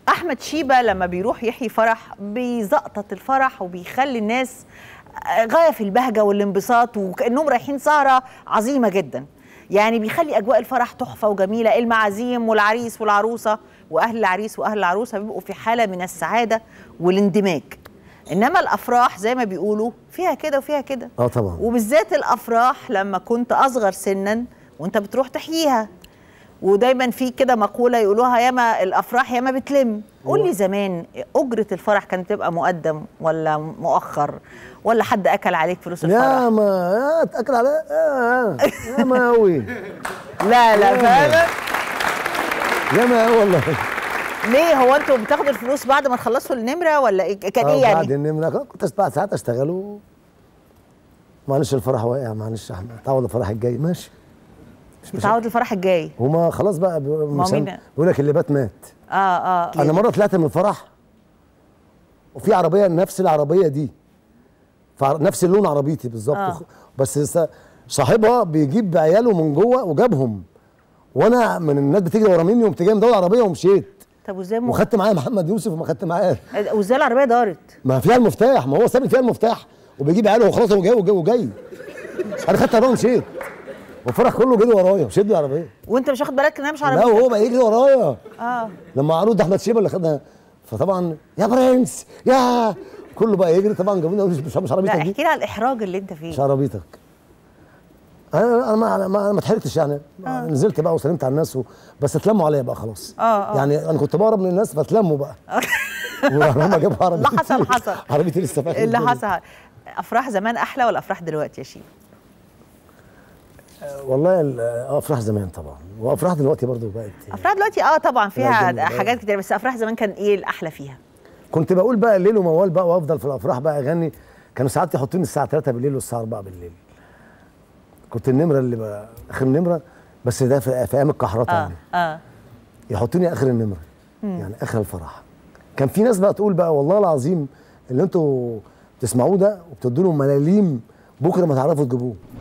احمد شيبه لما بيروح يحيي فرح بيزقطط الفرح وبيخلي الناس غايه في البهجه والانبساط وكانهم رايحين سهره عظيمه جدا يعني بيخلي اجواء الفرح تحفه وجميله المعازيم والعريس والعروسه واهل العريس واهل العروسه بيبقوا في حاله من السعاده والاندماج انما الافراح زي ما بيقولوا فيها كده وفيها كده اه طبعا وبالذات الافراح لما كنت اصغر سنا وانت بتروح تحييها ودايما في كده مقوله يقولوها ياما الافراح ياما بتلم قول لي زمان اجره الفرح كانت تبقى مقدم ولا مؤخر ولا حد اكل عليك فلوس الفرح يا ما يا اتاكل على يا يا ما قوي لا لا فعلا يا ما قوي والله ليه هو انتوا بتاخدوا الفلوس بعد ما تخلصوا النمره ولا إيه؟ كان ايه بعد يعني النمرة كنت بعد ساعات اشتغل و معلش الفرح واقع معلش يا احمد تعوض الفرح الجاي ماشي مش مش بتعود الفرح الجاي هما خلاص بقى بيقول ما مسم- مين- بيقول لك اللي بات مات اه اه انا مره طلعت من الفرح وفي عربيه نفس العربيه دي فع- نفس اللون عربيتي بالظبط آه. بس س- صاحبها بيجيب عياله من جوه وجابهم وانا من الناس بتجري ورا مني وقمت جاي مدور العربيه ومشيت طب وازاي م... وخدت معايا محمد يوسف وما خدت معايا وازاي العربيه دارت ما فيها المفتاح ما هو سابق فيها المفتاح وبيجيب عياله وخلاص هو جاي وجاي, وجاي. انا خدت العربيه ومشيت والفرح كله جري ورايا وشد العربيه وانت مش واخد بالك انها مش لا عربيه وهو بقى يجري ورايا اه لما عروض احمد شيبه اللي خدها فطبعا يا برنس يا كله بقى يجري طبعا جابوني مش مش, مش لا عربيتك دي احكي لي على الاحراج اللي انت فيه مش عربيتك انا انا ما ما, ما اتحركتش يعني آه. نزلت بقى وسلمت على الناس و... بس اتلموا عليا بقى خلاص آه، آه. يعني انا كنت بهرب من الناس فاتلموا بقى ولما جابوا عربيتي اللي حصل حصل. عربيتي لسه في آخر اللي الدنيا. حصل افراح زمان احلى ولا افراح دلوقتي يا شيخ والله ال- اه افراح زمان طبعا وافراح دلوقتي برضو بقت افراح دلوقتي اه طبعا لا، فيها جميل. حاجات كتير بس افراح زمان كان ايه الاحلى فيها كنت بقول بقى الليل وموال بقى وافضل في الافراح بقى اغني كانوا ساعات يحطوني الساعه 3 بالليل والساعه 4 بالليل كنت النمره اللي بقى اخر نمره بس ده في, في ايام الكحرطه اه يعني اه يحطوني اخر النمره يعني اخر الفرح كان في ناس بقى تقول بقى والله العظيم اللي انتوا بتسمعوه ده وبتدوا له ملاليم بكره ما تعرفوا تجيبوه